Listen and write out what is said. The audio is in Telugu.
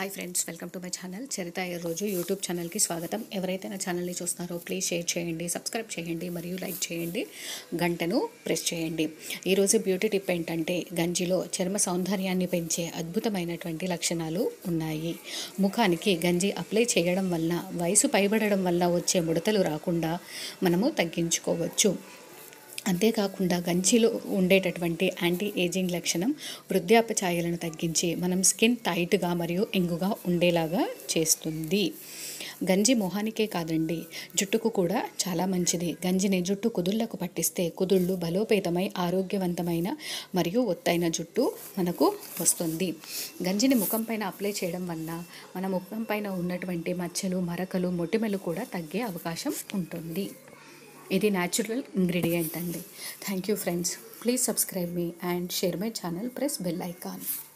hi friends welcome to my channel Charitha ఈ రోజు యూట్యూబ్ ఛానల్కి స్వాగతం ఎవరైతే నా ఛానల్ని చూస్తున్నారో ప్లీజ్ షేర్ చేయండి సబ్స్క్రైబ్ చేయండి మరియు లైక్ చేయండి గంటను ప్రెస్ చేయండి ఈరోజు బ్యూటీ టిప్ ఏంటంటే గంజిలో చర్మ సౌందర్యాన్ని పెంచే అద్భుతమైనటువంటి లక్షణాలు ఉన్నాయి ముఖానికి గంజి అప్లై చేయడం వల్ల వయసు పైబడడం వల్ల వచ్చే ముడతలు రాకుండా మనము తగ్గించుకోవచ్చు అంతేకాకుండా గంజిలో ఉండేటటువంటి యాంటీ ఏజింగ్ లక్షణం వృద్ధాపచాయాలను తగ్గించి మనం స్కిన్ టైట్గా మరియు ఎంగుగా ఉండేలాగా చేస్తుంది గంజి మొహానికే కాదండి జుట్టుకు కూడా చాలా మంచిది గంజిని జుట్టు కుదుళ్లకు పట్టిస్తే కుదుళ్ళు బలోపేతమై ఆరోగ్యవంతమైన మరియు ఒత్తైన జుట్టు మనకు వస్తుంది గంజిని ముఖం పైన అప్లై చేయడం వల్ల మన ముఖం పైన ఉన్నటువంటి మచ్చలు మరకలు మొటిమలు కూడా తగ్గే అవకాశం ఉంటుంది ఇది న్యాచురల్ ఇంగ్రీడియంట్ అండి thank you friends please subscribe me and share my channel press bell icon